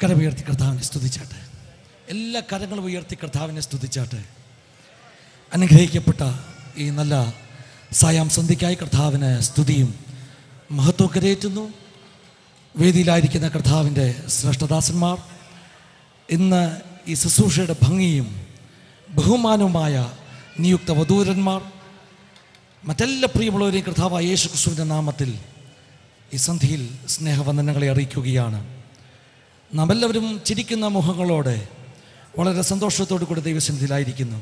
കരമുയർത്തി കർത്താവിനെ സ്തുതിച്ചാട്ടെ എല്ലാ കരങ്ങളും ഉയർത്തി കർത്താവിനെ സ്തുതിച്ചാട്ടെ അനുഗ്രഹിക്കപ്പെട്ട ഈ നല്ല സായാം സന്ധ്യയ്ക്കായി കർത്താവിന് സ്തുതിയും മഹത്വം കരയേറ്റുന്നു വേദിയിലായിരിക്കുന്ന കർത്താവിൻ്റെ ശ്രേഷ്ഠദാസന്മാർ ഇന്ന് ഈ ശുശ്രൂഷയുടെ ഭംഗിയും ബഹുമാനവുമായ നിയുക്ത വധൂരന്മാർ മറ്റെല്ലാ പ്രിയമുള്ളവരെയും കർത്താവായ യേശു ക്രിസ്തുവിൻ്റെ നാമത്തിൽ ഈ സന്ധിയിൽ സ്നേഹവന്ദനങ്ങളെ അറിയിക്കുകയാണ് നാം എല്ലാവരും ചിരിക്കുന്ന മുഖങ്ങളോടെ വളരെ സന്തോഷത്തോടു കൂടി ദൈവസന്നിധിയിലായിരിക്കുന്നു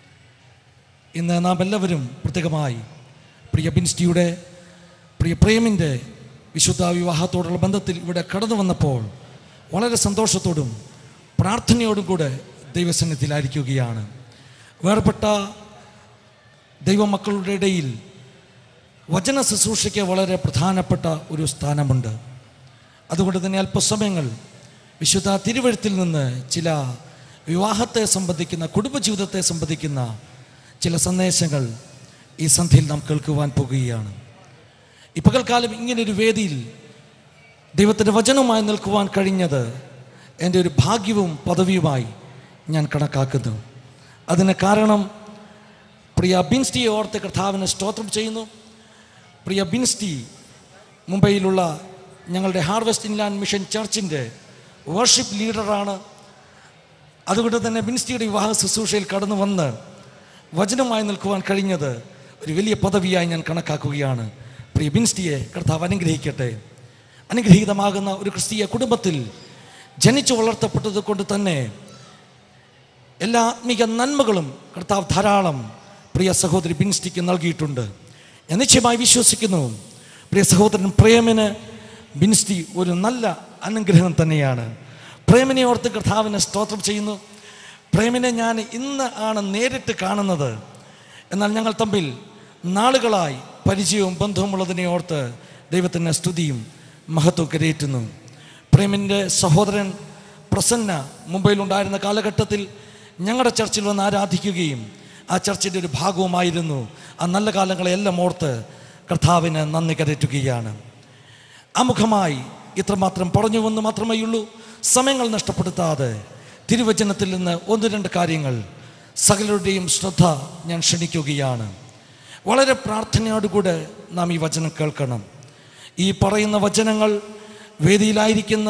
ഇന്ന് നാം എല്ലാവരും പ്രത്യേകമായി പ്രിയ ബിൻസ്റ്റിയുടെ പ്രിയ പ്രേമിൻ്റെ വിശുദ്ധ വിവാഹത്തോടുള്ള ബന്ധത്തിൽ ഇവിടെ കടന്നു വന്നപ്പോൾ വളരെ സന്തോഷത്തോടും പ്രാർത്ഥനയോടും കൂടെ ദൈവസന്നിധിയിലായിരിക്കുകയാണ് വേർപെട്ട ദൈവമക്കളുടെ ഇടയിൽ വചന ശുശ്രൂഷയ്ക്ക് വളരെ പ്രധാനപ്പെട്ട ഒരു സ്ഥാനമുണ്ട് അതുകൊണ്ട് തന്നെ അല്പസമയങ്ങൾ വിശുദ്ധ തിരുവഴുത്തിൽ നിന്ന് ചില വിവാഹത്തെ സംബന്ധിക്കുന്ന കുടുംബജീവിതത്തെ സംബന്ധിക്കുന്ന ചില സന്ദേശങ്ങൾ ഈ സന്ധ്യയിൽ നാം കേൾക്കുവാൻ പോകുകയാണ് ഈ പകൽക്കാലം ഇങ്ങനൊരു വേദിയിൽ ദൈവത്തിൻ്റെ വചനവുമായി നിൽക്കുവാൻ കഴിഞ്ഞത് എൻ്റെ ഒരു ഭാഗ്യവും പദവിയുമായി ഞാൻ കണക്കാക്കുന്നു അതിന് കാരണം പ്രിയ ബിൻസ്റ്റിയെ ഓർത്ത് കർത്താവിനെ സ്തോത്രം ചെയ്യുന്നു പ്രിയ ബിൻസ്റ്റി മുംബൈയിലുള്ള ഞങ്ങളുടെ ഹാർവെസ്റ്റ് ഇൻലാൻഡ് മിഷൻ ചർച്ചിൻ്റെ വർഷിപ്പ് ലീഡറാണ് അതുകൊണ്ട് തന്നെ ബിൻസ്റ്റിയുടെ വിവാഹ ശുശ്രൂഷയിൽ കടന്നു വന്ന് വചനമായി നിൽക്കുവാൻ കഴിഞ്ഞത് ഒരു വലിയ പദവിയായി ഞാൻ കണക്കാക്കുകയാണ് പ്രിയ ബിൻസ്റ്റിയെ കർത്താവ് അനുഗ്രഹിക്കട്ടെ അനുഗ്രഹീതമാകുന്ന ഒരു ക്രിസ്തീയ കുടുംബത്തിൽ ജനിച്ചു വളർത്തപ്പെട്ടത് കൊണ്ട് തന്നെ എല്ലാ ആത്മീക നന്മകളും കർത്താവ് ധാരാളം പ്രിയ സഹോദരി ബിൻസ്റ്റിക്ക് നൽകിയിട്ടുണ്ട് ഞാൻ നിശ്ചയമായി വിശ്വസിക്കുന്നു പ്രിയ സഹോദരൻ പ്രേമിന് ബിൻസ്റ്റി ഒരു നല്ല അനുഗ്രഹം തന്നെയാണ് പ്രേമിനെ ഓർത്ത് കർത്താവിനെ സ്തോത്രം ചെയ്യുന്നു പ്രേമിനെ ഞാൻ ഇന്ന് ആണ് നേരിട്ട് കാണുന്നത് എന്നാൽ ഞങ്ങൾ തമ്മിൽ നാളുകളായി പരിചയവും ബന്ധവുമുള്ളതിനെ ഓർത്ത് ദൈവത്തിൻ്റെ സ്തുതിയും മഹത്വം കരയേറ്റുന്നു പ്രേമിൻ്റെ സഹോദരൻ പ്രസന്ന മുംബൈയിലുണ്ടായിരുന്ന കാലഘട്ടത്തിൽ ഞങ്ങളുടെ ചർച്ചിൽ വന്ന് ആരാധിക്കുകയും ആ ചർച്ചിൻ്റെ ഒരു ഭാഗവുമായിരുന്നു ആ നല്ല കാലങ്ങളെല്ലാം ഓർത്ത് കർത്താവിന് നന്ദി കരറ്റുകയാണ് ആമുഖമായി ഇത്രമാത്രം പറഞ്ഞുവെന്ന് മാത്രമേ ഉള്ളൂ സമയങ്ങൾ നഷ്ടപ്പെടുത്താതെ തിരുവചനത്തിൽ നിന്ന് ഒന്ന് രണ്ട് കാര്യങ്ങൾ സകലരുടെയും ശ്രദ്ധ ഞാൻ ക്ഷണിക്കുകയാണ് വളരെ പ്രാർത്ഥനയോടുകൂടെ നാം ഈ വചനം കേൾക്കണം ഈ പറയുന്ന വചനങ്ങൾ വേദിയിലായിരിക്കുന്ന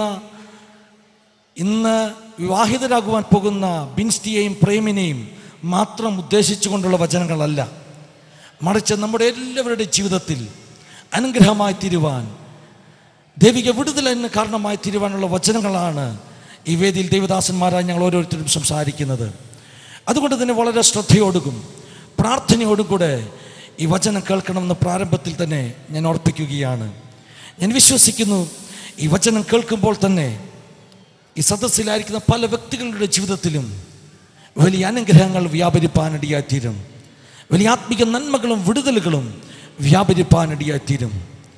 ഇന്ന് വിവാഹിതരാകുവാൻ പോകുന്ന ബിൻസ്റ്റിയെയും പ്രേമിനെയും മാത്രം ഉദ്ദേശിച്ചുകൊണ്ടുള്ള വചനങ്ങളല്ല മറിച്ച് നമ്മുടെ എല്ലാവരുടെയും ജീവിതത്തിൽ അനുഗ്രഹമായി തീരുവാൻ ദൈവിക വിടുതലിന് കാരണമായി തീരുവാനുള്ള വചനങ്ങളാണ് ഈ വേദിയിൽ ദൈവദാസന്മാരായി ഞങ്ങൾ ഓരോരുത്തരും സംസാരിക്കുന്നത് അതുകൊണ്ട് തന്നെ വളരെ ശ്രദ്ധയോടും പ്രാർത്ഥനയോടും കൂടെ ഈ വചനം കേൾക്കണമെന്ന് പ്രാരംഭത്തിൽ തന്നെ ഞാൻ ഓർപ്പിക്കുകയാണ് ഞാൻ വിശ്വസിക്കുന്നു ഈ വചനം കേൾക്കുമ്പോൾ തന്നെ ഈ സദസ്സിലായിരിക്കുന്ന പല വ്യക്തികളുടെ ജീവിതത്തിലും വലിയ അനുഗ്രഹങ്ങൾ വ്യാപരിപ്പാനിടയായിത്തീരും വലിയ ആത്മിക നന്മകളും വിടുതലുകളും വ്യാപരിപ്പാനിടയായിത്തീരും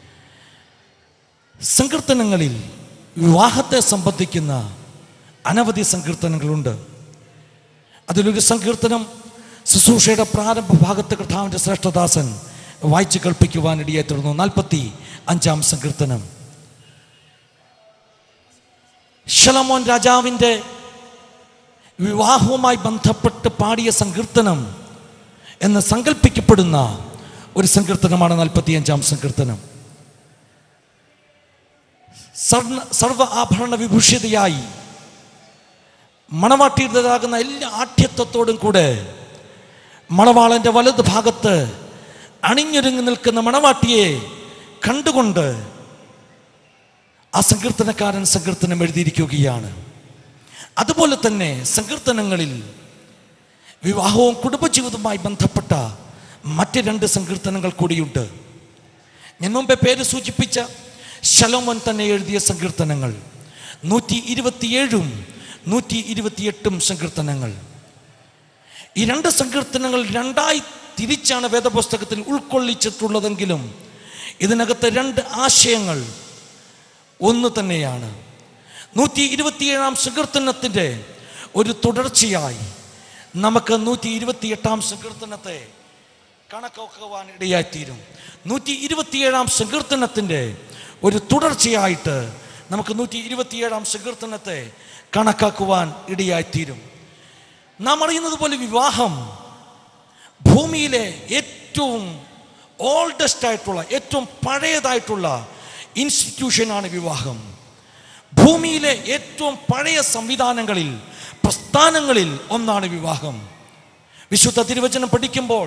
സങ്കീർത്തനങ്ങളിൽ വിവാഹത്തെ സംബന്ധിക്കുന്ന അനവധി സങ്കീർത്തനങ്ങളുണ്ട് അതിലൊരു സങ്കീർത്തനം ശുശ്രൂഷയുടെ പ്രാരംഭ ഭാഗത്ത് കർത്താവിൻ്റെ ശ്രേഷ്ഠദാസൻ വായിച്ചു കേൾപ്പിക്കുവാൻ ഇടയായി തീർന്നു നാൽപ്പത്തി അഞ്ചാം സങ്കീർത്തനം ശലമോൻ രാജാവിൻ്റെ വിവാഹവുമായി ബന്ധപ്പെട്ട് പാടിയ സങ്കീർത്തനം എന്ന് സങ്കല്പിക്കപ്പെടുന്ന ഒരു സങ്കീർത്തനമാണ് നാൽപ്പത്തിയഞ്ചാം സങ്കീർത്തനം സർണ സർവ ആഭരണ വിഭൂഷിതയായി മണവാട്ടിയുടേതാകുന്ന എല്ലാ ആഠ്യത്വത്തോടും കൂടെ മണവാളന്റെ വലത് ഭാഗത്ത് അണിഞ്ഞൊരുങ്ങി നിൽക്കുന്ന മണവാട്ടിയെ കണ്ടുകൊണ്ട് ആ സങ്കീർത്തനക്കാരൻ സങ്കീർത്തനം എഴുതിയിരിക്കുകയാണ് അതുപോലെ തന്നെ സങ്കീർത്തനങ്ങളിൽ വിവാഹവും കുടുംബജീവിതവുമായി ബന്ധപ്പെട്ട മറ്റ് രണ്ട് സങ്കീർത്തനങ്ങൾ കൂടിയുണ്ട് ഞാൻ മുമ്പേ പേര് സൂചിപ്പിച്ച ശലോമോൻ തന്നെ എഴുതിയ സങ്കീർത്തനങ്ങൾ നൂറ്റി ഇരുപത്തിയേഴും നൂറ്റി ഇരുപത്തിയെട്ടും സങ്കീർത്തനങ്ങൾ ഈ രണ്ട് സങ്കീർത്തനങ്ങൾ രണ്ടായി തിരിച്ചാണ് വേദപുസ്തകത്തിൽ ഉൾക്കൊള്ളിച്ചിട്ടുള്ളതെങ്കിലും ഇതിനകത്ത് രണ്ട് ആശയങ്ങൾ ഒന്ന് തന്നെയാണ് നൂറ്റി ഇരുപത്തിയേഴാം സങ്കീർത്തനത്തിൻ്റെ ഒരു തുടർച്ചയായി നമുക്ക് നൂറ്റി ഇരുപത്തിയെട്ടാം സങ്കീർത്തനത്തെ കണക്കാക്കുവാൻ ഇടയായിത്തീരും നൂറ്റി ഇരുപത്തിയേഴാം സങ്കീർത്തനത്തിൻ്റെ ഒരു തുടർച്ചയായിട്ട് നമുക്ക് നൂറ്റി ഇരുപത്തിയേഴാം സങ്കീർത്തനത്തെ കണക്കാക്കുവാൻ ഇടയായിത്തീരും നാം അറിയുന്നത് പോലെ വിവാഹം ഭൂമിയിലെ ഏറ്റവും ഓൾഡസ്റ്റ് ആയിട്ടുള്ള ഏറ്റവും പഴയതായിട്ടുള്ള ഇൻസ്റ്റിറ്റ്യൂഷനാണ് വിവാഹം ഭൂമിയിലെ ഏറ്റവും പഴയ സംവിധാനങ്ങളിൽ പ്രസ്ഥാനങ്ങളിൽ ഒന്നാണ് വിവാഹം വിശുദ്ധ തിരുവചനം പഠിക്കുമ്പോൾ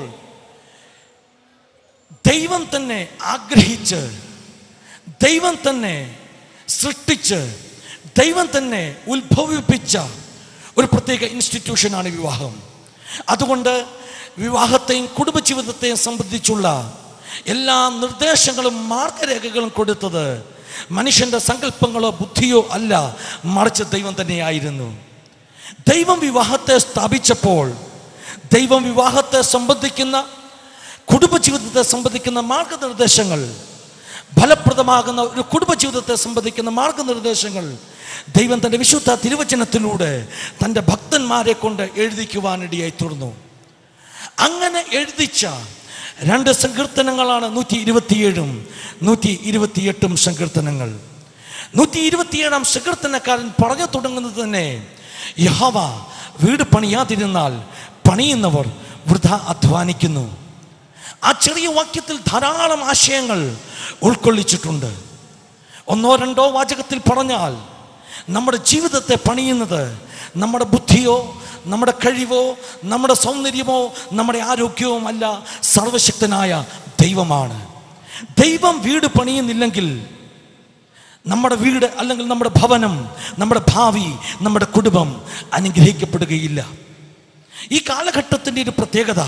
ദൈവം തന്നെ ആഗ്രഹിച്ച് ദൈവം തന്നെ സൃഷ്ടിച്ച് ദൈവം തന്നെ ഉത്ഭവിപ്പിച്ച ഒരു പ്രത്യേക ഇൻസ്റ്റിറ്റ്യൂഷനാണ് വിവാഹം അതുകൊണ്ട് വിവാഹത്തെയും കുടുംബജീവിതത്തെയും സംബന്ധിച്ചുള്ള എല്ലാ നിർദ്ദേശങ്ങളും മാർഗരേഖകളും കൊടുത്തത് മനുഷ്യന്റെ സങ്കല്പങ്ങളോ ബുദ്ധിയോ അല്ല മറിച്ച് ദൈവം തന്നെയായിരുന്നു ദൈവം വിവാഹത്തെ സ്ഥാപിച്ചപ്പോൾ ദൈവം വിവാഹത്തെ സംബന്ധിക്കുന്ന കുടുംബജീവിതത്തെ സംബന്ധിക്കുന്ന മാർഗനിർദ്ദേശങ്ങൾ ഫലപ്രദമാകുന്ന ഒരു കുടുംബജീവിതത്തെ സംബന്ധിക്കുന്ന മാർഗനിർദ്ദേശങ്ങൾ ദൈവം തൻ്റെ വിശുദ്ധ തിരുവചനത്തിലൂടെ തൻ്റെ ഭക്തന്മാരെ കൊണ്ട് എഴുതിക്കുവാനിടയായി തീർന്നു അങ്ങനെ എഴുതിച്ച രണ്ട് സങ്കീർത്തനങ്ങളാണ് നൂറ്റി ഇരുപത്തിയേഴും നൂറ്റി ഇരുപത്തിയെട്ടും സങ്കീർത്തനങ്ങൾ നൂറ്റി ഇരുപത്തിയേഴാം സങ്കീർത്തനക്കാരൻ പറഞ്ഞു തുടങ്ങുന്നത് തന്നെ യഹോവ വീട് പണിയാതിരുന്നാൽ പണിയുന്നവർ വൃഥ അധ്വാനിക്കുന്നു ആ ചെറിയ വാക്യത്തിൽ ധാരാളം ആശയങ്ങൾ ഉൾക്കൊള്ളിച്ചിട്ടുണ്ട് ഒന്നോ രണ്ടോ വാചകത്തിൽ പറഞ്ഞാൽ നമ്മുടെ ജീവിതത്തെ പണിയുന്നത് നമ്മുടെ ബുദ്ധിയോ നമ്മുടെ കഴിവോ നമ്മുടെ സൗന്ദര്യമോ നമ്മുടെ ആരോഗ്യവും അല്ല സർവശക്തനായ ദൈവമാണ് ദൈവം വീട് പണിയുന്നില്ലെങ്കിൽ നമ്മുടെ വീട് അല്ലെങ്കിൽ നമ്മുടെ ഭവനം നമ്മുടെ ഭാവി നമ്മുടെ കുടുംബം അനുഗ്രഹിക്കപ്പെടുകയില്ല ഈ കാലഘട്ടത്തിൻ്റെ ഒരു പ്രത്യേകത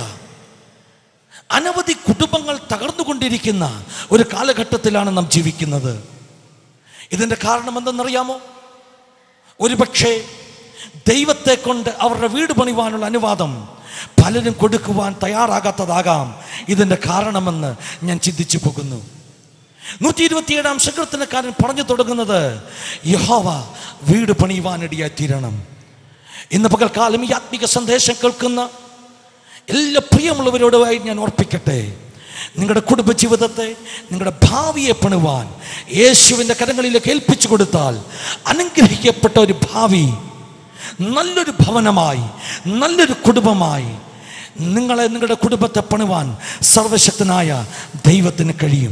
അനവധി കുടുംബങ്ങൾ തകർന്നുകൊണ്ടിരിക്കുന്ന ഒരു കാലഘട്ടത്തിലാണ് നാം ജീവിക്കുന്നത് ഇതിൻ്റെ കാരണം എന്തെന്നറിയാമോ ഒരുപക്ഷെ ദൈവത്തെ കൊണ്ട് അവരുടെ വീട് പണിവാനുള്ള അനുവാദം പലരും കൊടുക്കുവാൻ തയ്യാറാകാത്തതാകാം ഇതിൻ്റെ കാരണമെന്ന് ഞാൻ ചിന്തിച്ചു പോകുന്നു നൂറ്റി ഇരുപത്തിയേഴാം സങ്കീർത്തനക്കാരൻ പറഞ്ഞു തുടങ്ങുന്നത് യഹോവ വീട് പണിയുവാനിടയായി തീരണം ഇന്ന് പകൽക്കാലം ഈ ആത്മിക സന്ദേശം കേൾക്കുന്ന എല്ലാ പ്രിയമുള്ളവരോടുമായി ഞാൻ ഓർപ്പിക്കട്ടെ നിങ്ങളുടെ കുടുംബജീവിതത്തെ നിങ്ങളുടെ ഭാവിയെ പണിവാൻ യേശുവിൻ്റെ കരങ്ങളിലേക്ക് ഏൽപ്പിച്ചു കൊടുത്താൽ അനുഗ്രഹിക്കപ്പെട്ട ഒരു ഭാവി നല്ലൊരു ഭവനമായി നല്ലൊരു കുടുംബമായി നിങ്ങളെ നിങ്ങളുടെ കുടുംബത്തെ പണിവാൻ സർവശക്തനായ ദൈവത്തിന് കഴിയും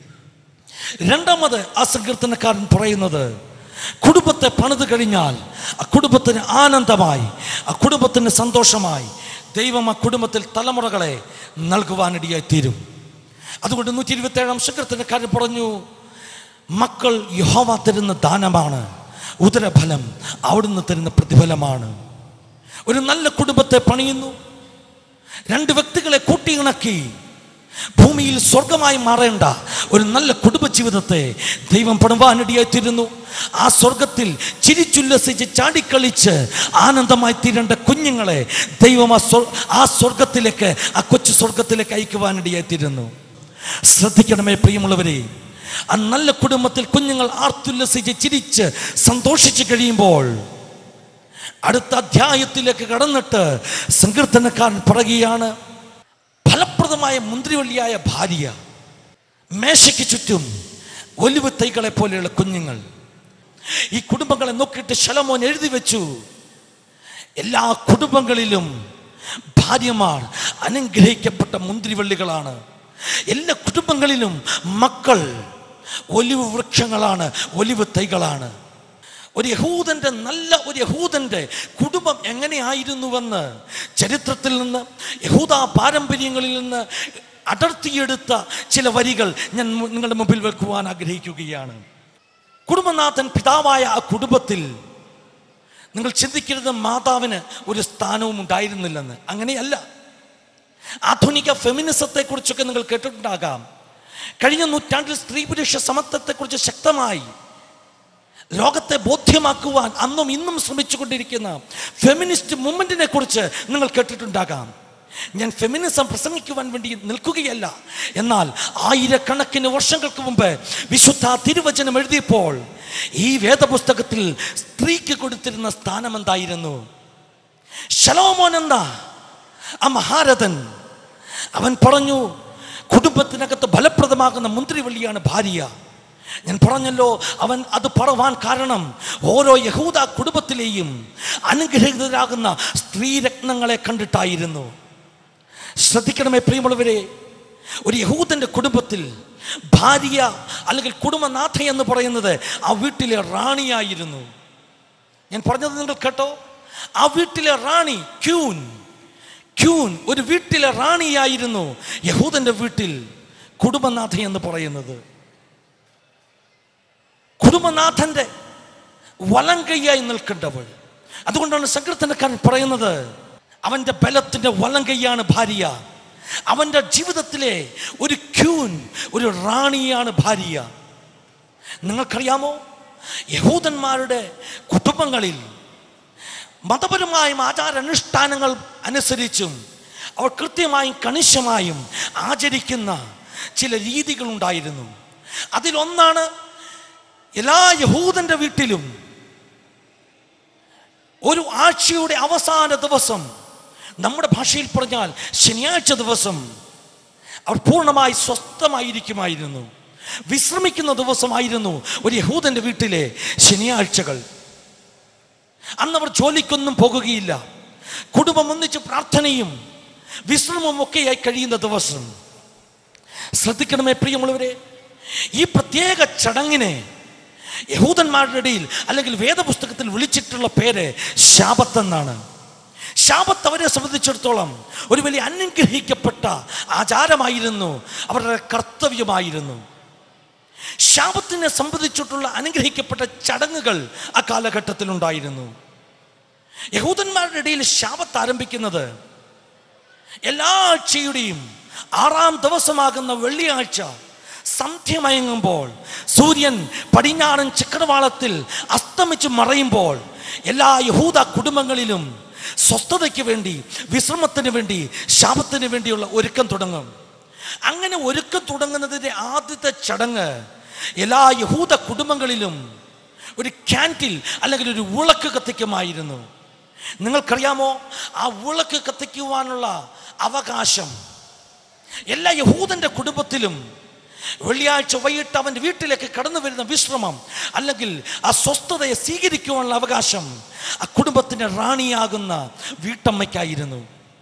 രണ്ടാമത് ആ സങ്കീർത്തനക്കാരൻ പറയുന്നത് കുടുംബത്തെ പണിത് കഴിഞ്ഞാൽ ആ കുടുംബത്തിന് ആനന്ദമായി ആ കുടുംബത്തിന് സന്തോഷമായി ദൈവം ആ കുടുംബത്തിൽ തലമുറകളെ നൽകുവാനിടയായി തീരും അതുകൊണ്ട് നൂറ്റി ഇരുപത്തി ഏഴാം സങ്കീർത്തനക്കാരൻ പറഞ്ഞു മക്കൾ യഹോവ തരുന്ന ദാനമാണ് ഉദരഫലം അവിടുന്ന് തരുന്ന പ്രതിഫലമാണ് ഒരു നല്ല കുടുംബത്തെ പണിയുന്നു രണ്ട് വ്യക്തികളെ കൂട്ടിയിണക്കി ഭൂമിയിൽ സ്വർഗമായി മാറേണ്ട ഒരു നല്ല കുടുംബജീവിതത്തെ ദൈവം പണിവാനിടയായി തീരുന്നു ആ സ്വർഗത്തിൽ ചിരിച്ചുല്ലസിച്ച് ചാടിക്കളിച്ച് ആനന്ദമായി തീരേണ്ട കുഞ്ഞുങ്ങളെ ദൈവം ആ സ്വർ ആ സ്വർഗത്തിലേക്ക് ആ കൊച്ചു സ്വർഗത്തിലേക്ക് അയക്കുവാനിടയായി തീരുന്നു ശ്രദ്ധിക്കണമേ പ്രിയമുള്ളവരെ ആ നല്ല കുടുംബത്തിൽ കുഞ്ഞുങ്ങൾ ആർത്തുല്ലസിച്ച് ചിരിച്ച് സന്തോഷിച്ച് കഴിയുമ്പോൾ അടുത്ത അധ്യായത്തിലേക്ക് കടന്നിട്ട് സങ്കീർത്തനക്കാരൻ പറയുകയാണ് ഫലപ്രദമായ മുന്തിരിവള്ളിയായ ഭാര്യ മേശയ്ക്ക് ചുറ്റും ഒലിവ് തൈകളെ പോലെയുള്ള കുഞ്ഞുങ്ങൾ ഈ കുടുംബങ്ങളെ നോക്കിയിട്ട് ശലമോൻ എഴുതി വെച്ചു എല്ലാ കുടുംബങ്ങളിലും ഭാര്യമാർ അനുഗ്രഹിക്കപ്പെട്ട മുന്തിരിവള്ളികളാണ് എല്ലാ കുടുംബങ്ങളിലും മക്കൾ ഒലിവ് വൃക്ഷങ്ങളാണ് ഒലിവ് തൈകളാണ് ഒരു യഹൂദന്റെ നല്ല ഒരു യഹൂദന്റെ കുടുംബം എങ്ങനെയായിരുന്നുവെന്ന് ചരിത്രത്തിൽ നിന്ന് യഹൂദ പാരമ്പര്യങ്ങളിൽ നിന്ന് അടർത്തിയെടുത്ത ചില വരികൾ ഞാൻ മു- നിങ്ങളുടെ മുമ്പിൽ വെക്കുവാൻ ആഗ്രഹിക്കുകയാണ് കുടുംബനാഥൻ പിതാവായ ആ കുടുംബത്തിൽ നിങ്ങൾ ചിന്തിക്കരുത് മാതാവിന് ഒരു സ്ഥാനവും ഉണ്ടായിരുന്നില്ലെന്ന് അങ്ങനെയല്ല ആധുനിക ഫെമിനിസത്തെ കുറിച്ചൊക്കെ നിങ്ങൾ കേട്ടിട്ടുണ്ടാകാം കഴിഞ്ഞ നൂറ്റാണ്ടിൽ സ്ത്രീ പുരുഷ സമത്വത്തെക്കുറിച്ച് ശക്തമായി ലോകത്തെ ബോധ്യമാക്കുവാൻ അന്നും ഇന്നും ശ്രമിച്ചുകൊണ്ടിരിക്കുന്ന ഫെമിനിസ്റ്റ് മൂവ്മെന്റിനെ കുറിച്ച് നിങ്ങൾ കേട്ടിട്ടുണ്ടാകാം ഞാൻ ഫെമിനിസം പ്രസംഗിക്കുവാൻ വേണ്ടി നിൽക്കുകയല്ല എന്നാൽ ആയിരക്കണക്കിന് വർഷങ്ങൾക്ക് മുമ്പ് വിശുദ്ധ തിരുവചനം എഴുതിയപ്പോൾ ഈ വേദപുസ്തകത്തിൽ സ്ത്രീക്ക് കൊടുത്തിരുന്ന സ്ഥാനം എന്തായിരുന്നു ശലോമോൻ എന്താ ആ മഹാരഥൻ അവൻ പറഞ്ഞു കുടുംബത്തിനകത്ത് ഫലപ്രദമാകുന്ന മുന്തിരിവള്ളിയാണ് ഭാര്യ ഞാൻ പറഞ്ഞല്ലോ അവൻ അത് പറവാൻ കാരണം ഓരോ യഹൂദ കുടുംബത്തിലെയും അനുഗ്രഹീതരാകുന്ന സ്ത്രീരത്നങ്ങളെ കണ്ടിട്ടായിരുന്നു ശ്രദ്ധിക്കണമേ പ്രിയമുള്ളവരെ ഒരു യഹൂദന്റെ കുടുംബത്തിൽ ഭാര്യ അല്ലെങ്കിൽ കുടുംബനാഥ എന്ന് പറയുന്നത് ആ വീട്ടിലെ റാണിയായിരുന്നു ഞാൻ പറഞ്ഞത് നിങ്ങൾ കേട്ടോ ആ വീട്ടിലെ റാണി ക്യൂൻ ക്യൂൻ ഒരു വീട്ടിലെ റാണിയായിരുന്നു യഹൂദന്റെ വീട്ടിൽ കുടുംബനാഥ എന്ന് പറയുന്നത് കുടുംബനാഥന്റെ വലങ്കയ്യായി നിൽക്കേണ്ടവൾ അതുകൊണ്ടാണ് സങ്കീർത്തനക്കാരൻ പറയുന്നത് അവന്റെ ബലത്തിന്റെ വലങ്കയ്യാണ് ഭാര്യ അവന്റെ ജീവിതത്തിലെ ഒരു ക്യൂൻ ഒരു റാണിയാണ് ഭാര്യ നിങ്ങൾക്കറിയാമോ യഹൂദന്മാരുടെ കുടുംബങ്ങളിൽ മതപരമായും ആചാരാനുഷ്ഠാനങ്ങൾ അനുസരിച്ചും അവർ കൃത്യമായും കണിശമായും ആചരിക്കുന്ന ചില രീതികളുണ്ടായിരുന്നു അതിലൊന്നാണ് എല്ലാ യഹൂദന്റെ വീട്ടിലും ഒരു ആഴ്ചയുടെ അവസാന ദിവസം നമ്മുടെ ഭാഷയിൽ പറഞ്ഞാൽ ശനിയാഴ്ച ദിവസം അവർ പൂർണ്ണമായി സ്വസ്ഥമായിരിക്കുമായിരുന്നു വിശ്രമിക്കുന്ന ദിവസമായിരുന്നു ഒരു യഹൂദന്റെ വീട്ടിലെ ശനിയാഴ്ചകൾ അന്നവർ ജോലിക്കൊന്നും പോകുകയില്ല കുടുംബം ഒന്നിച്ച് പ്രാർത്ഥനയും വിശ്രമവും ഒക്കെയായി കഴിയുന്ന ദിവസം ശ്രദ്ധിക്കണമേ പ്രിയമുള്ളവരെ ഈ പ്രത്യേക ചടങ്ങിനെ യഹൂദന്മാരുടെ ഇടയിൽ അല്ലെങ്കിൽ വേദപുസ്തകത്തിൽ വിളിച്ചിട്ടുള്ള പേര് ശാപത്ത് എന്നാണ് ശാപത്ത് അവരെ സംബന്ധിച്ചിടത്തോളം ഒരു വലിയ അനുഗ്രഹിക്കപ്പെട്ട ആചാരമായിരുന്നു അവരുടെ കർത്തവ്യമായിരുന്നു ശാപത്തിനെ സംബന്ധിച്ചിട്ടുള്ള അനുഗ്രഹിക്കപ്പെട്ട ചടങ്ങുകൾ ആ കാലഘട്ടത്തിൽ ഉണ്ടായിരുന്നു യഹൂദന്മാരുടെ ഇടയിൽ ശാപത്ത് ആരംഭിക്കുന്നത് എല്ലാ ആഴ്ചയുടെയും ആറാം ദിവസമാകുന്ന വെള്ളിയാഴ്ച സന്ധ്യമയങ്ങുമ്പോൾ സൂര്യൻ പടിഞ്ഞാറൻ ചക്രവാളത്തിൽ അസ്തമിച്ച് മറയുമ്പോൾ എല്ലാ യഹൂദ കുടുംബങ്ങളിലും സ്വസ്ഥതയ്ക്ക് വേണ്ടി വിശ്രമത്തിന് വേണ്ടി ശാപത്തിന് വേണ്ടിയുള്ള ഒരുക്കം തുടങ്ങും അങ്ങനെ ഒരുക്കം തുടങ്ങുന്നതിൻ്റെ ആദ്യത്തെ ചടങ്ങ് എല്ലാ യഹൂദ കുടുംബങ്ങളിലും ഒരു ക്യാൻറ്റിൽ അല്ലെങ്കിൽ ഒരു വിളക്ക് കത്തിക്കുമായിരുന്നു നിങ്ങൾക്കറിയാമോ ആ വിളക്ക് കത്തിക്കുവാനുള്ള അവകാശം എല്ലാ യഹൂദന്റെ കുടുംബത്തിലും വെള്ളിയാഴ്ച വൈകിട്ട് അവൻ്റെ വീട്ടിലേക്ക് കടന്നു വരുന്ന വിശ്രമം അല്ലെങ്കിൽ ആ സ്വസ്ഥതയെ സ്വീകരിക്കുവാനുള്ള അവകാശം ആ കുടുംബത്തിൻ്റെ റാണിയാകുന്ന വീട്ടമ്മയ്ക്കായിരുന്നു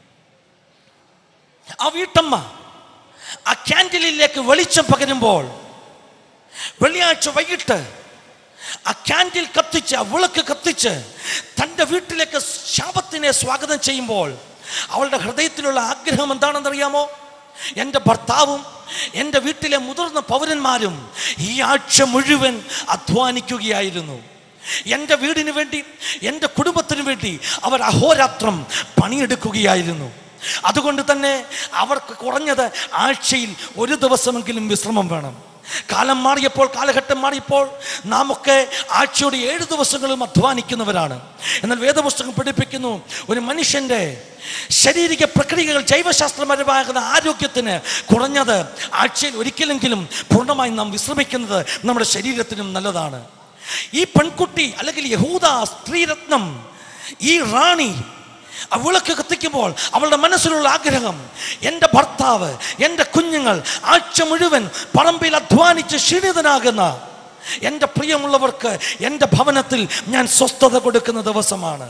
ആ വീട്ടമ്മ ആ ക്യാൻഡിലിലേക്ക് വെളിച്ചം പകരുമ്പോൾ വെള്ളിയാഴ്ച വൈകിട്ട് ആ ക്യാൻഡിൽ കത്തിച്ച് ആ വിളക്ക് കത്തിച്ച് തൻ്റെ വീട്ടിലേക്ക് ശാപത്തിനെ സ്വാഗതം ചെയ്യുമ്പോൾ അവളുടെ ഹൃദയത്തിലുള്ള ആഗ്രഹം എന്താണെന്നറിയാമോ എൻ്റെ ഭർത്താവും എൻ്റെ വീട്ടിലെ മുതിർന്ന പൗരന്മാരും ഈ ആഴ്ച മുഴുവൻ അധ്വാനിക്കുകയായിരുന്നു എൻ്റെ വീടിന് വേണ്ടി എൻ്റെ കുടുംബത്തിന് വേണ്ടി അവർ അഹോരാത്രം പണിയെടുക്കുകയായിരുന്നു അതുകൊണ്ട് തന്നെ അവർക്ക് കുറഞ്ഞത് ആഴ്ചയിൽ ഒരു ദിവസമെങ്കിലും വിശ്രമം വേണം കാലം മാറിയപ്പോൾ കാലഘട്ടം മാറിയപ്പോൾ നാം ഒക്കെ ആഴ്ചയുടെ ഏഴ് ദിവസങ്ങളും അധ്വാനിക്കുന്നവരാണ് എന്നാൽ വേദപുസ്തകം പഠിപ്പിക്കുന്നു ഒരു മനുഷ്യൻ്റെ ശാരീരിക പ്രക്രിയകൾ ജൈവശാസ്ത്രപരമാകുന്ന ആരോഗ്യത്തിന് കുറഞ്ഞത് ആഴ്ചയിൽ ഒരിക്കലെങ്കിലും പൂർണ്ണമായി നാം വിശ്രമിക്കുന്നത് നമ്മുടെ ശരീരത്തിനും നല്ലതാണ് ഈ പെൺകുട്ടി അല്ലെങ്കിൽ യഹൂദ സ്ത്രീരത്നം ഈ റാണി ആ വിളക്ക് കത്തിക്കുമ്പോൾ അവളുടെ മനസ്സിലുള്ള ആഗ്രഹം എൻ്റെ ഭർത്താവ് എൻ്റെ കുഞ്ഞുങ്ങൾ ആഴ്ച മുഴുവൻ പറമ്പിൽ അധ്വാനിച്ച് ക്ഷീണിതനാകുന്ന എൻ്റെ പ്രിയമുള്ളവർക്ക് എൻ്റെ ഭവനത്തിൽ ഞാൻ സ്വസ്ഥത കൊടുക്കുന്ന ദിവസമാണ്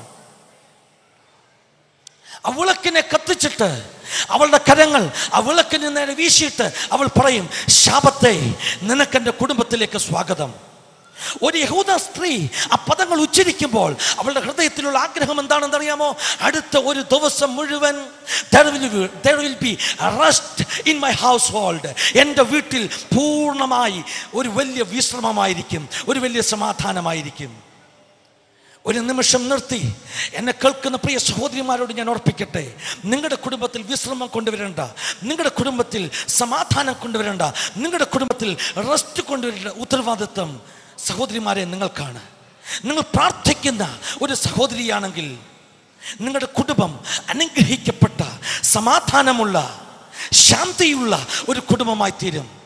ആ വിളക്കിനെ കത്തിച്ചിട്ട് അവളുടെ കരങ്ങൾ ആ വിളക്കിന് നേരെ വീശിയിട്ട് അവൾ പറയും ശാപത്തെ നിനക്കെൻ്റെ കുടുംബത്തിലേക്ക് സ്വാഗതം ഒരു യഹൂദ സ്ത്രീ ആ പദങ്ങൾ ഉച്ചരിക്കുമ്പോൾ അവളുടെ ഹൃദയത്തിലുള്ള ആഗ്രഹം എന്താണെന്ന് അറിയാമോ അടുത്ത ഒരു ദിവസം മുഴുവൻ there will be- there will be a rest in my household എൻ്റെ വീട്ടിൽ പൂർണ്ണമായി ഒരു വലിയ വിശ്രമമായിരിക്കും ഒരു വലിയ സമാധാനമായിരിക്കും ഒരു നിമിഷം നിർത്തി എന്നെ കേൾക്കുന്ന പ്രിയ സഹോദരിമാരോട് ഞാൻ ഓർപ്പിക്കട്ടെ നിങ്ങളുടെ കുടുംബത്തിൽ വിശ്രമം കൊണ്ടുവരേണ്ട നിങ്ങളുടെ കുടുംബത്തിൽ സമാധാനം കൊണ്ടുവരേണ്ട നിങ്ങളുടെ കുടുംബത്തിൽ റെസ്റ്റ് കൊണ്ടുവരേണ്ട ഉത്തരവാദിത്വം സഹോദരിമാരെ നിങ്ങൾക്കാണ് നിങ്ങൾ പ്രാർത്ഥിക്കുന്ന ഒരു സഹോദരിയാണെങ്കിൽ നിങ്ങളുടെ കുടുംബം അനുഗ്രഹിക്കപ്പെട്ട സമാധാനമുള്ള ശാന്തിയുള്ള ഒരു കുടുംബമായി തീരും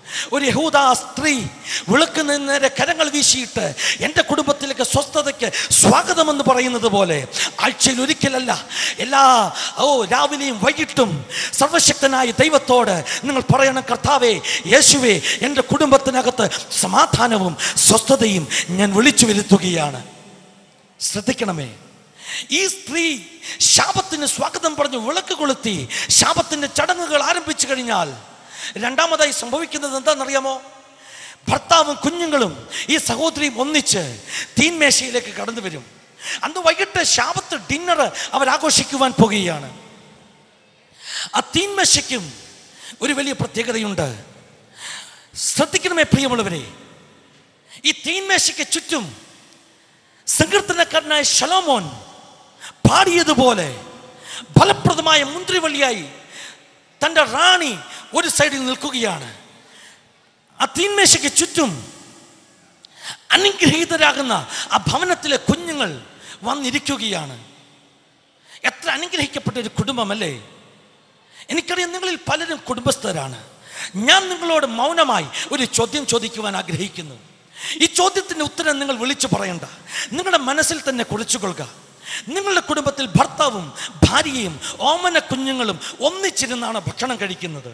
ഒരു യഹൂദ സ്ത്രീ വിളക്കുന്ന നേരെ കരങ്ങൾ വീശിയിട്ട് എൻ്റെ കുടുംബത്തിലേക്ക് സ്വസ്ഥതയ്ക്ക് സ്വാഗതമെന്ന് പറയുന്നത് പോലെ ആഴ്ചയിൽ ഒരിക്കലല്ല എല്ലാ ഓ രാവിലെയും വൈകിട്ടും സർവശക്തനായ ദൈവത്തോട് നിങ്ങൾ പറയണം കർത്താവേ യേശുവേ എൻ്റെ കുടുംബത്തിനകത്ത് സമാധാനവും സ്വസ്ഥതയും ഞാൻ വിളിച്ചു വരുത്തുകയാണ് ശ്രദ്ധിക്കണമേ ഈ സ്ത്രീ ശാപത്തിന് സ്വാഗതം പറഞ്ഞു വിളക്ക് കൊളുത്തി ശാപത്തിന്റെ ചടങ്ങുകൾ ആരംഭിച്ചു കഴിഞ്ഞാൽ രണ്ടാമതായി സംഭവിക്കുന്നത് എന്താണെന്നറിയാമോ ഭർത്താവും കുഞ്ഞുങ്ങളും ഈ സഹോദരിയും ഒന്നിച്ച് തീൻമേശയിലേക്ക് കടന്നു വരും അന്ന് വൈകിട്ട് ശാപത്ത് ഡിന്നർ അവർ ആഘോഷിക്കുവാൻ പോകുകയാണ് ആ തീൻമേശയ്ക്കും ഒരു വലിയ പ്രത്യേകതയുണ്ട് ശ്രദ്ധിക്കണമേ പ്രിയമുള്ളവരെ ഈ തീൻമേശയ്ക്ക് ചുറ്റും സങ്കീർത്തനക്കാരനായ ശലോമോൻ പാടിയതുപോലെ ഫലപ്രദമായ മുന്തിരിവള്ളിയായി തൻ്റെ റാണി ഒരു സൈഡിൽ നിൽക്കുകയാണ് ആ തീന്മേശയ്ക്ക് ചുറ്റും അനുഗ്രഹീതരാകുന്ന ആ ഭവനത്തിലെ കുഞ്ഞുങ്ങൾ വന്നിരിക്കുകയാണ് എത്ര അനുഗ്രഹിക്കപ്പെട്ട ഒരു കുടുംബമല്ലേ എനിക്കറിയാം നിങ്ങളിൽ പലരും കുടുംബസ്ഥരാണ് ഞാൻ നിങ്ങളോട് മൗനമായി ഒരു ചോദ്യം ചോദിക്കുവാൻ ആഗ്രഹിക്കുന്നു ഈ ചോദ്യത്തിന് ഉത്തരം നിങ്ങൾ വിളിച്ചു പറയണ്ട നിങ്ങളുടെ മനസ്സിൽ തന്നെ കുറിച്ചുകൊള്ളുക നിങ്ങളുടെ കുടുംബത്തിൽ ഭർത്താവും ഭാര്യയും ഓമന കുഞ്ഞുങ്ങളും ഒന്നിച്ചിരുന്നാണ് ഭക്ഷണം കഴിക്കുന്നത്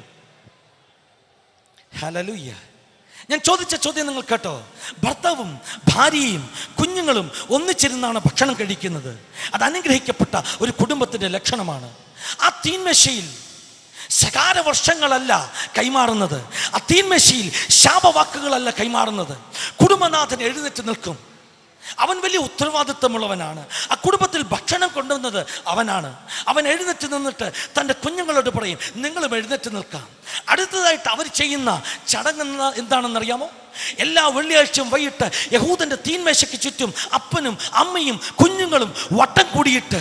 ഹലലുയ്യ ഞാൻ ചോദിച്ച ചോദ്യം നിങ്ങൾ കേട്ടോ ഭർത്താവും ഭാര്യയും കുഞ്ഞുങ്ങളും ഒന്നിച്ചിരുന്നാണ് ഭക്ഷണം കഴിക്കുന്നത് അത് അനുഗ്രഹിക്കപ്പെട്ട ഒരു കുടുംബത്തിന്റെ ലക്ഷണമാണ് ആ തീന്മേശയിൽ ശകാര വർഷങ്ങളല്ല കൈമാറുന്നത് ആ തീന്മേശയിൽ ശാപവാക്കുകളല്ല കൈമാറുന്നത് കുടുംബനാഥൻ എഴുന്നേറ്റ് നിൽക്കും അവൻ വലിയ ഉത്തരവാദിത്വമുള്ളവനാണ് ആ കുടുംബത്തിൽ ഭക്ഷണം കൊണ്ടുവന്നത് അവനാണ് അവൻ എഴുന്നേറ്റ് നിന്നിട്ട് തൻ്റെ കുഞ്ഞുങ്ങളോട് പറയും നിങ്ങളും എഴുന്നേറ്റ് നിൽക്കാം അടുത്തതായിട്ട് അവർ ചെയ്യുന്ന ചടങ്ങ് എന്താണെന്നറിയാമോ എല്ലാ വെള്ളിയാഴ്ചയും വൈകിട്ട് യഹൂദന്റെ തീന്മേശയ്ക്ക് ചുറ്റും അപ്പനും അമ്മയും കുഞ്ഞുങ്ങളും വട്ടം കൂടിയിട്ട്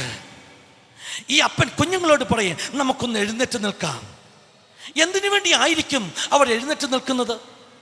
ഈ അപ്പൻ കുഞ്ഞുങ്ങളോട് പറയും നമുക്കൊന്ന് എഴുന്നേറ്റ് നിൽക്കാം എന്തിനു വേണ്ടി ആയിരിക്കും അവർ എഴുന്നേറ്റ് നിൽക്കുന്നത്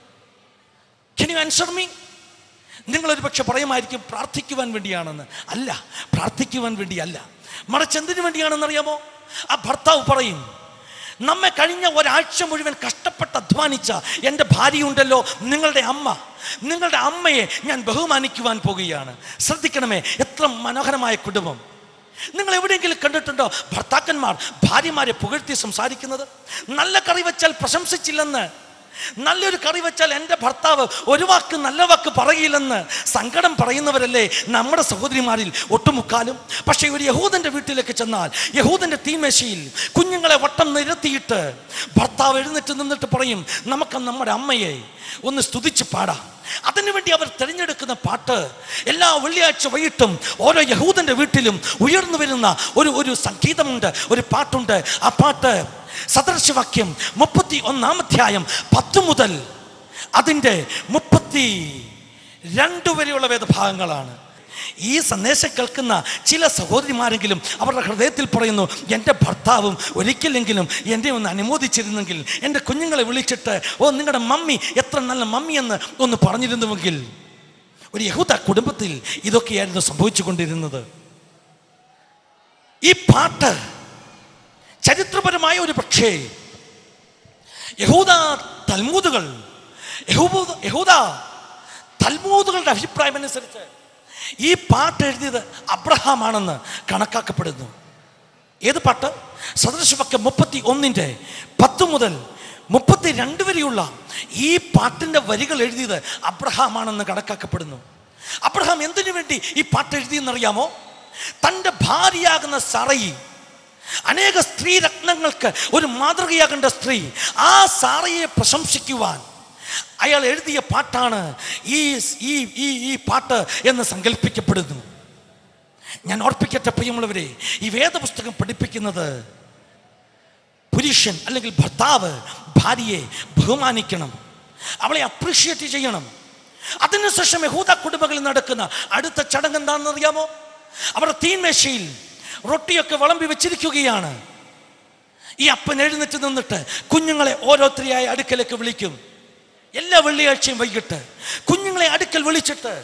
കെൻ യു ആൻസർ മീ നിങ്ങളൊരു പക്ഷെ പറയുമായിരിക്കും പ്രാർത്ഥിക്കുവാൻ വേണ്ടിയാണെന്ന് അല്ല പ്രാർത്ഥിക്കുവാൻ വേണ്ടിയല്ല മറിച്ച് എന്തിനു വേണ്ടിയാണെന്ന് അറിയാമോ ആ ഭർത്താവ് പറയും നമ്മെ കഴിഞ്ഞ ഒരാഴ്ച മുഴുവൻ കഷ്ടപ്പെട്ട് അധ്വാനിച്ച എൻ്റെ ഭാര്യയുണ്ടല്ലോ നിങ്ങളുടെ അമ്മ നിങ്ങളുടെ അമ്മയെ ഞാൻ ബഹുമാനിക്കുവാൻ പോകുകയാണ് ശ്രദ്ധിക്കണമേ എത്ര മനോഹരമായ കുടുംബം നിങ്ങൾ എവിടെയെങ്കിലും കണ്ടിട്ടുണ്ടോ ഭർത്താക്കന്മാർ ഭാര്യമാരെ പുകഴ്ത്തി സംസാരിക്കുന്നത് നല്ല കറി വെച്ചാൽ പ്രശംസിച്ചില്ലെന്ന് നല്ലൊരു കറി വെച്ചാൽ എൻ്റെ ഭർത്താവ് ഒരു വാക്ക് നല്ല വാക്ക് പറയില്ലെന്ന് സങ്കടം പറയുന്നവരല്ലേ നമ്മുടെ സഹോദരിമാരിൽ ഒട്ടുമുക്കാലും പക്ഷേ ഒരു യഹൂദൻ്റെ വീട്ടിലേക്ക് ചെന്നാൽ യഹൂദൻ്റെ തീമേശയിൽ കുഞ്ഞുങ്ങളെ വട്ടം നിരത്തിയിട്ട് ഭർത്താവ് എഴുന്നേറ്റ് നിന്നിട്ട് പറയും നമുക്ക് നമ്മുടെ അമ്മയെ ഒന്ന് സ്തുതിച്ച് പാടാം അതിനുവേണ്ടി അവർ തിരഞ്ഞെടുക്കുന്ന പാട്ട് എല്ലാ വെള്ളിയാഴ്ച വൈകിട്ടും ഓരോ യഹൂദന്റെ വീട്ടിലും ഉയർന്നു വരുന്ന ഒരു ഒരു സംഗീതമുണ്ട് ഒരു പാട്ടുണ്ട് ആ പാട്ട് സദർശവാക്യം മുപ്പത്തി ഒന്നാം അധ്യായം പത്ത് മുതൽ അതിൻ്റെ മുപ്പത്തി രണ്ട് വരെയുള്ള വേദഭാഗങ്ങളാണ് ഈ സന്ദേശം കേൾക്കുന്ന ചില സഹോദരിമാരെങ്കിലും അവരുടെ ഹൃദയത്തിൽ പറയുന്നു എൻ്റെ ഭർത്താവും ഒരിക്കലെങ്കിലും എന്നെ ഒന്ന് അനുമോദിച്ചിരുന്നെങ്കിൽ എൻ്റെ കുഞ്ഞുങ്ങളെ വിളിച്ചിട്ട് ഓ നിങ്ങളുടെ മമ്മി എത്ര നല്ല മമ്മി എന്ന് ഒന്ന് പറഞ്ഞിരുന്നുവെങ്കിൽ ഒരു യഹൂദ കുടുംബത്തിൽ ഇതൊക്കെയായിരുന്നു സംഭവിച്ചുകൊണ്ടിരുന്നത് ഈ പാട്ട് ചരിത്രപരമായ ഒരു പക്ഷേ യഹൂദ തൽമൂതുകൾ യഹൂദ യഹൂദ തൽമൂതുകളുടെ അഭിപ്രായം അനുസരിച്ച് ഈ പാട്ട് എഴുതിയത് അബ്രഹാമാണെന്ന് കണക്കാക്കപ്പെടുന്നു ഏത് പാട്ട് സദൃശവാക്യം മുപ്പത്തി ഒന്നിൻ്റെ പത്ത് മുതൽ മുപ്പത്തി രണ്ട് വരെയുള്ള ഈ പാട്ടിൻ്റെ വരികൾ എഴുതിയത് അബ്രഹാമാണെന്ന് കണക്കാക്കപ്പെടുന്നു അബ്രഹാം എന്തിനു വേണ്ടി ഈ പാട്ട് എഴുതിയെന്നറിയാമോ തൻ്റെ ഭാര്യയാകുന്ന സറയി അനേക സ്ത്രീ രത്നങ്ങൾക്ക് ഒരു മാതൃകയാകേണ്ട സ്ത്രീ ആ സാറയെ പ്രശംസിക്കുവാൻ അയാൾ എഴുതിയ പാട്ടാണ് ഈ ഈ ഈ ഈ പാട്ട് എന്ന് സങ്കല്പിക്കപ്പെടുന്നു ഞാൻ ഓർപ്പിക്കട്ടെ പ്രിയമുള്ളവരെ ഈ വേദപുസ്തകം പഠിപ്പിക്കുന്നത് പുരുഷൻ അല്ലെങ്കിൽ ഭർത്താവ് ഭാര്യയെ ബഹുമാനിക്കണം അവളെ അപ്രീഷിയേറ്റ് ചെയ്യണം അതിനുശേഷം യഹൂദ കുടുംബങ്ങളിൽ നടക്കുന്ന അടുത്ത ചടങ്ങ് എന്താണെന്ന് അറിയാമോ അവരുടെ തീൻമേശയിൽ റൊട്ടിയൊക്കെ വിളമ്പി വെച്ചിരിക്കുകയാണ് ഈ അപ്പൻ എഴുന്നേറ്റ് നിന്നിട്ട് കുഞ്ഞുങ്ങളെ ഓരോരുത്തരെയായി അടുക്കലേക്ക് വിളിക്കും എല്ലാ വെള്ളിയാഴ്ചയും വൈകിട്ട് കുഞ്ഞുങ്ങളെ അടുക്കൽ വിളിച്ചിട്ട്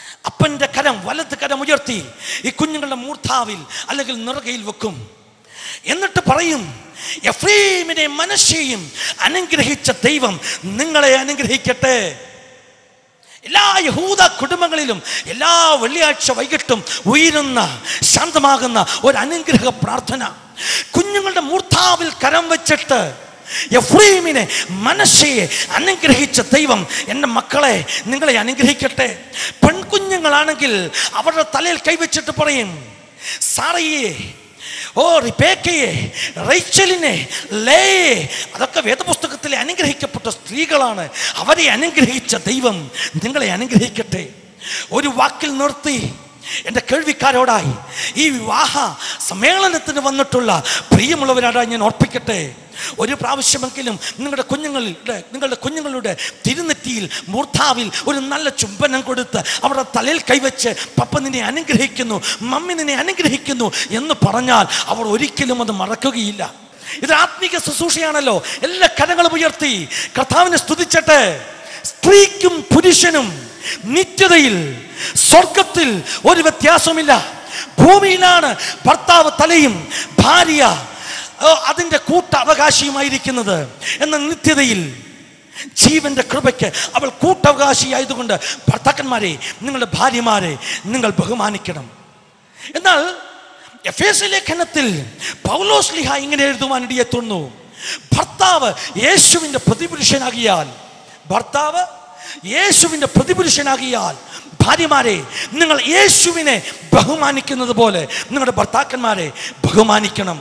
അപ്പൻ്റെ കരം വലത്ത് കരം ഉയർത്തി ഈ കുഞ്ഞുങ്ങളുടെ മൂർധാവിൽ അല്ലെങ്കിൽ നിറകയിൽ വെക്കും എന്നിട്ട് പറയും എഫ്രീമിനെ മനശ്ശേയും അനുഗ്രഹിച്ച ദൈവം നിങ്ങളെ അനുഗ്രഹിക്കട്ടെ എല്ലാ യഹൂദ കുടുംബങ്ങളിലും എല്ലാ വെള്ളിയാഴ്ച വൈകിട്ടും ഉയരുന്ന ശാന്തമാകുന്ന ഒരു അനുഗ്രഹ പ്രാർത്ഥന കുഞ്ഞുങ്ങളുടെ മൂർത്താവിൽ കരം വെച്ചിട്ട് എഫ്രീമിനെ മനശ്ശയെ അനുഗ്രഹിച്ച ദൈവം എൻ്റെ മക്കളെ നിങ്ങളെ അനുഗ്രഹിക്കട്ടെ പെൺകുഞ്ഞുങ്ങളാണെങ്കിൽ അവരുടെ തലയിൽ കൈവച്ചിട്ട് പറയും സാറയെ ഓ റിപ്പേക്കയെ റൈച്ചലിനെ ലേയെ അതൊക്കെ വേദപുസ്തകത്തിലെ അനുഗ്രഹിക്കപ്പെട്ട സ്ത്രീകളാണ് അവരെ അനുഗ്രഹിച്ച ദൈവം നിങ്ങളെ അനുഗ്രഹിക്കട്ടെ ഒരു വാക്കിൽ നിർത്തി എൻ്റെ കേൾവിക്കാരോടായി ഈ വിവാഹ സമ്മേളനത്തിന് വന്നിട്ടുള്ള പ്രിയമുള്ളവരോടായി ഞാൻ ഓർപ്പിക്കട്ടെ ഒരു പ്രാവശ്യമെങ്കിലും നിങ്ങളുടെ കുഞ്ഞുങ്ങളുടെ നിങ്ങളുടെ കുഞ്ഞുങ്ങളുടെ തിരുനെറ്റിയിൽ മൂർധാവിൽ ഒരു നല്ല ചുംബനം കൊടുത്ത് അവരുടെ തലയിൽ കൈവച്ച് പപ്പ നിന്നെ അനുഗ്രഹിക്കുന്നു മമ്മി നിന്നെ അനുഗ്രഹിക്കുന്നു എന്ന് പറഞ്ഞാൽ അവർ ഒരിക്കലും അത് മറക്കുകയില്ല ഇത് ആത്മീക ശുശ്രൂഷയാണല്ലോ എല്ലാ കരങ്ങളും ഉയർത്തി കർത്താവിനെ സ്തുതിച്ചട്ടെ സ്ത്രീക്കും പുരുഷനും നിത്യതയിൽ സ്വർഗത്തിൽ ഒരു വ്യത്യാസമില്ല ഭൂമിയിലാണ് ഭർത്താവ് തലയും ഭാര്യ ഓ, അതിൻ്റെ കൂട്ട അവകാശിയുമായിരിക്കുന്നത് എന്ന നിത്യതയിൽ ജീവന്റെ കൃപയ്ക്ക് അവൾ കൂട്ടവകാശിയായതുകൊണ്ട് ഭർത്താക്കന്മാരെ നിങ്ങളുടെ ഭാര്യമാരെ നിങ്ങൾ ബഹുമാനിക്കണം എന്നാൽ എഫ് എസ് ലേഖനത്തിൽ പൗലോസ് ലിഹ ഇങ്ങനെ എഴുതുവാൻ ഇടിയെത്തുന്നു ഭർത്താവ് യേശുവിൻ്റെ പ്രതിപുരുഷനാകിയാൽ ഭർത്താവ് യേശുവിൻ്റെ പ്രതിപുരുഷനാകിയാൽ ഭാര്യമാരെ നിങ്ങൾ യേശുവിനെ ബഹുമാനിക്കുന്നത് പോലെ നിങ്ങളുടെ ഭർത്താക്കന്മാരെ ബഹുമാനിക്കണം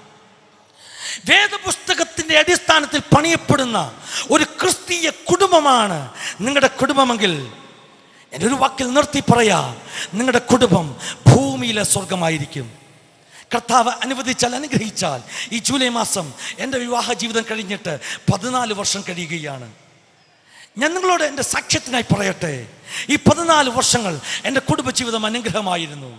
വേദപുസ്തകത്തിന്റെ അടിസ്ഥാനത്തിൽ പണിയപ്പെടുന്ന ഒരു ക്രിസ്തീയ കുടുംബമാണ് നിങ്ങളുടെ കുടുംബമെങ്കിൽ എൻ്റെ ഒരു വാക്കിൽ നിർത്തി പറയാം നിങ്ങളുടെ കുടുംബം ഭൂമിയിലെ സ്വർഗമായിരിക്കും കർത്താവ് അനുവദിച്ചാൽ അനുഗ്രഹിച്ചാൽ ഈ ജൂലൈ മാസം എൻ്റെ വിവാഹ ജീവിതം കഴിഞ്ഞിട്ട് പതിനാല് വർഷം കഴിയുകയാണ് ഞാൻ നിങ്ങളോട് എൻ്റെ സാക്ഷ്യത്തിനായി പറയട്ടെ ഈ പതിനാല് വർഷങ്ങൾ എൻ്റെ കുടുംബജീവിതം അനുഗ്രഹമായിരുന്നു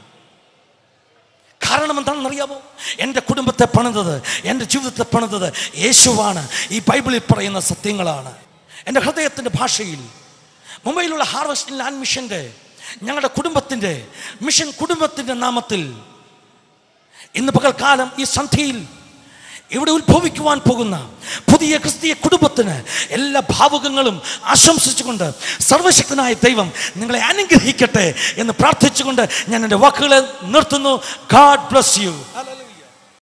കാരണം എന്താണെന്നറിയാമോ എൻ്റെ കുടുംബത്തെ പണിതത് എൻ്റെ ജീവിതത്തെ പണിതത് യേശുവാണ് ഈ ബൈബിളിൽ പറയുന്ന സത്യങ്ങളാണ് എൻ്റെ ഹൃദയത്തിൻ്റെ ഭാഷയിൽ മുംബൈയിലുള്ള ഹാർവസ്റ്റ് ലാൻഡ് മിഷൻ്റെ ഞങ്ങളുടെ കുടുംബത്തിൻ്റെ മിഷൻ കുടുംബത്തിൻ്റെ നാമത്തിൽ ഇന്ന് പകൽക്കാലം ഈ സന്ധ്യയിൽ ഇവിടെ ഉത്ഭവിക്കുവാൻ പോകുന്ന പുതിയ ക്രിസ്തീയ കുടുംബത്തിന് എല്ലാ ഭാവുകങ്ങളും ആശംസിച്ചുകൊണ്ട് സർവശക്തനായ ദൈവം നിങ്ങളെ അനുഗ്രഹിക്കട്ടെ എന്ന് പ്രാർത്ഥിച്ചുകൊണ്ട് ഞാൻ എൻ്റെ വാക്കുകളെ നിർത്തുന്നു ഗാഡ് ബ്ലസ് യു